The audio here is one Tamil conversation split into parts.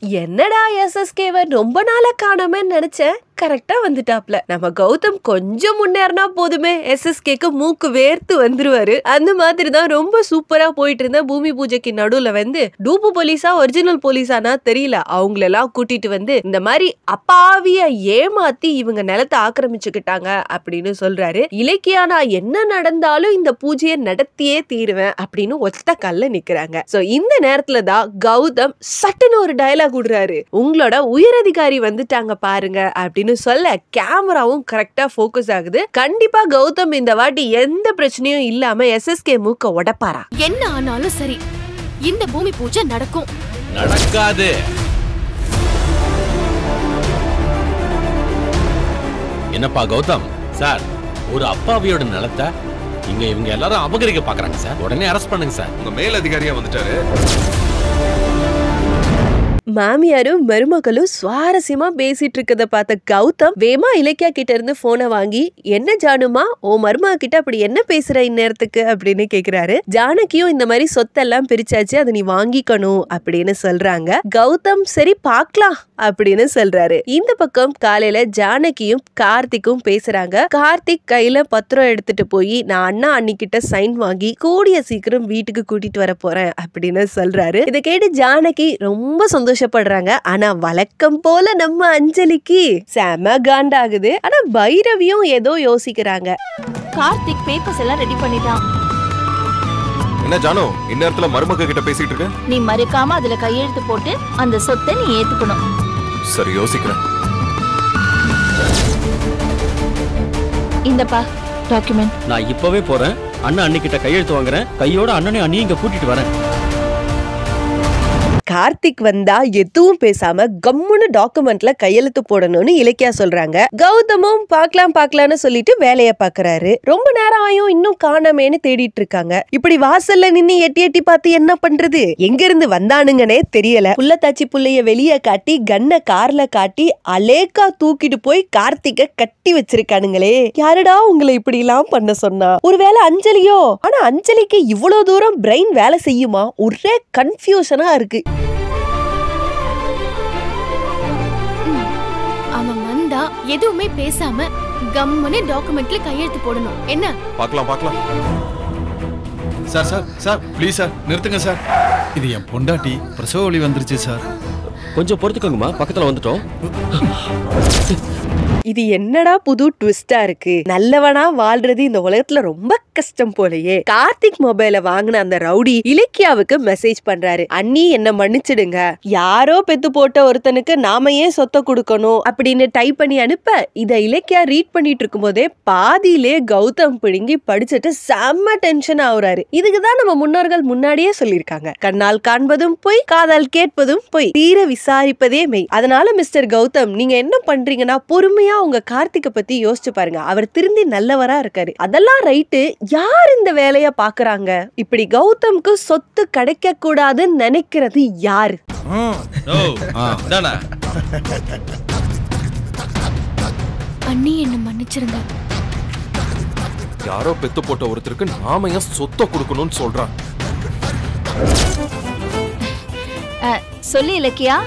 என்னடா எஸ்எஸ்கேவ ரொம்ப நாளா காணாம நினைச்சேன் கரெக்டா வந்துட்டாப்ல நம்ம கௌதம் கொஞ்சம் முன்னேறினா போதுமே எஸ்எஸ்கேக்கு மூக்கு வேர்த்து வந்துருவாரு அந்த மாதிரி தான் ரொம்ப சூப்பரா போயிட்டு இருந்த பூமி பூஜைக்கு நடுவுல வந்து டூப்பு போலீஸா ஒரிஜினல் போலீஸானா தெரியல அவங்களெல்லாம் கூட்டிட்டு வந்து இந்த மாதிரி அப்பாவிய ஏமாத்தி இவங்க நிலத்தை ஆக்கிரமிச்சுக்கிட்டாங்க அப்படின்னு சொல்றாரு இலக்கியானா என்ன நடந்தாலும் இந்த பூஜையை நடத்தியே தீருவேன் அப்படின்னு ஒத்த கல்ல நிக்கிறாங்க சோ இந்த நேரத்துல தான் கௌதம் சட்டுன்னு ஒரு டயலாக் விடுறாரு உங்களோட உயரதிகாரி வந்துட்டாங்க பாருங்க அப்படின்னு சொல்ல கேமராவும் கரெக்டா ஃபோக்கஸ் ஆகுது கண்டிப்பா கௌதம் இந்த வாட்டி எந்த பிரச்சனையும் இல்லாம எஸ்எஸ்கே மூக்க உடைப்பாரா என்ன ஆனாலும் சரி இந்த பூமி பூஜை நடக்கும் நடக்காது என்னப்பா கௌதம் சார் ஒரு அப்பாவியோட நிலத்தை இங்க இவங்க எல்லாரும் அபகரிக்க பாக்குறாங்க சார் உடனே அரெஸ்ட் பண்ணுங்க சார் உங்க மேல் அதிகாரியா வந்துட்டாரு மாமியாரும் மருமகளும் சுவாரஸ்யமா பேசிட்டு இருக்கத பார்த்த கௌதம் வேமா இலக்கியா கிட்ட இருந்து போனை வாங்கி என்ன ஜானுமா ஓ மருமக கிட்ட அப்படி என்ன பேசுற இந்நேரத்துக்கு அப்படின்னு கேக்குறாரு ஜானகியும் இந்த மாதிரி சொத்தெல்லாம் பிரிச்சாச்சு அதை நீ வாங்கிக்கணும் அப்படின்னு சொல்றாங்க கௌதம் சரி பார்க்கலாம் அப்படின்னு சொல்றாரு இந்த பக்கம் காலையில ஜானகியும் கார்த்திக்கும் பேசுறாங்க கார்த்திக் கையில பத்திரம் எடுத்துட்டு போய் நான் அண்ணா அண்ணிக்கிட்ட சைன் வாங்கி கூடிய சீக்கிரம் வீட்டுக்கு கூட்டிட்டு வர போறேன் அப்படின்னு சொல்றாரு இதை கேட்டு ஜானகி ரொம்ப சந்தோஷப்படுறாங்க ஆனா வழக்கம் போல நம்ம அஞ்சலிக்கு செம காண்டாகுது ஆனா பைரவியும் ஏதோ யோசிக்கிறாங்க கார்த்திக் பேப்பர்ஸ் எல்லாம் ரெடி பண்ணிட்டான் என்ன ஜானு இந்நேரத்துல மருமக கிட்ட பேசிட்டு இருக்க நீ மறுக்காம அதுல கையெழுத்து போட்டு அந்த சொத்தை நீ ஏத்துக்கணும் சரி யோசிக்கிறேன் இந்தப்பா டாக்குமெண்ட் நான் இப்பவே போறேன் அண்ணன் அண்ணிக்கிட்ட கையெழுத்து வாங்குறேன் கையோட அண்ணனை அண்ணியும் இங்க கூட்டிட்டு வரேன் கார்த்திக் வந்தா எதுவும் பேசாம கம்முன்னு டாக்குமெண்ட்ல கையெழுத்து போடணும்னு இலக்கியா சொல்றாங்க கௌதமும் பார்க்கலாம் பார்க்கலாம்னு சொல்லிட்டு வேலைய பாக்குறாரு ரொம்ப நேரம் ஆயும் இன்னும் காணாமேன்னு தேடிட்டு இருக்காங்க இப்படி வாசல்ல நின்னு எட்டி எட்டி பார்த்து என்ன பண்றது எங்க இருந்து வந்தானுங்கன்னே தெரியல புள்ளத்தாச்சி புள்ளைய வெளிய காட்டி கண்ண கார்ல காட்டி அலேக்கா தூக்கிட்டு போய் கார்த்திக்க கட்டி வச்சிருக்கானுங்களே யாருடா உங்களை இப்படி எல்லாம் பண்ண சொன்னா ஒருவேளை அஞ்சலியோ ஆனா அஞ்சலிக்கு இவ்வளவு தூரம் பிரெயின் வேலை செய்யுமா ஒரே கன்ஃபியூஷனா இருக்கு அவன் வந்தா எதுவுமே பேசாம கம்முன்னு டாக்குமெண்ட்ல கையெழுத்து போடணும் என்ன பார்க்கலாம் பார்க்கலாம் sir sir sir please sir நிறுத்துங்க சார் இது என் பொண்டாட்டி பிரசவ வலி வந்துருச்சு சார் கொஞ்சம் பொறுத்துக்கோங்கம்மா பக்கத்துல வந்துட்டோம் இது என்னடா புது ட்விஸ்டா இருக்கு நல்லவனா வாழ்றது இந்த உலகத்துல ரொம்ப கஷ்டம் போலயே கார்த்திக் மொபைல வாங்கின அந்த ரவுடி இலக்கியாவுக்கு மெசேஜ் பண்றாரு அண்ணி என்ன மன்னிச்சிடுங்க யாரோ பெத்து போட்ட ஒருத்தனுக்கு நாம ஏன் சொத்தை கொடுக்கணும் அப்படின்னு டைப் பண்ணி அனுப்ப இத இலக்கியா ரீட் பண்ணிட்டு இருக்கும்போதே பாதியிலே கௌதம் பிடுங்கி படிச்சுட்டு செம்ம டென்ஷன் ஆகுறாரு இதுக்குதான் நம்ம முன்னோர்கள் முன்னாடியே சொல்லியிருக்காங்க கண்ணால் காண்பதும் பொய் காதால் கேட்பதும் பொய் தீர விசாரிப்பதே மெய் அதனால மிஸ்டர் கௌதம் நீங்க என்ன பண்றீங்கன்னா பொறுமையா உங்க கார்த்திகை பத்தி யோசிச்சு பாருங்க அவர் திருந்தி நல்லவரா இருக்காரு அதெல்லாம் ரைட்டு யார் இந்த வேலைய பாக்குறாங்க இப்படி கௌதம்க்கு சொத்து கிடைக்க கூடாதுன்னு நினைக்கிறது யாரு அண்ணி என்ன மன்னிச்சிருங்க யாரோ பெத்து போட்ட ஒருத்தருக்கு நாம ஏன் சொத்தை கொடுக்கணும்னு சொல்றான் அஹ், சொல்லு இலக்கியா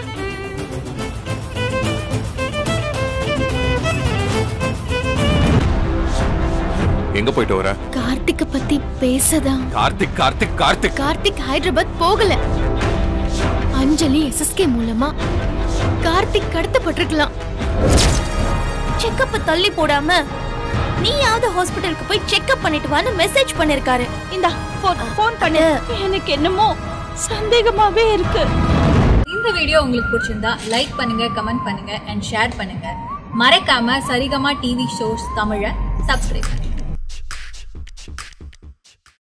எங்க போயிட்டு வர கார்த்திக்க பத்தி பேசதான் கார்த்திக் கார்த்திக் கார்த்திக் கார்த்திக் ஹைதராபாத் போகல அஞ்சலி எஸ்எஸ்கே மூலமா கார்த்திக் கடத்தப்பட்டிருக்கலாம் செக்கப்ப தள்ளி போடாம நீயாவது ஹாஸ்பிட்டலுக்கு போய் செக்அப் பண்ணிட்டு வான்னு மெசேஜ் பண்ணிருக்காரு இந்தா போன் போன் பண்ணு எனக்கு என்னமோ சந்தேகமாவே இருக்கு இந்த வீடியோ உங்களுக்கு பிடிச்சிருந்தா லைக் பண்ணுங்க கமெண்ட் பண்ணுங்க அண்ட் ஷேர் பண்ணுங்க மறக்காம சரிகமா டிவி ஷோஸ் தமிழை சப்ஸ்கிரைப் பண்ணுங்க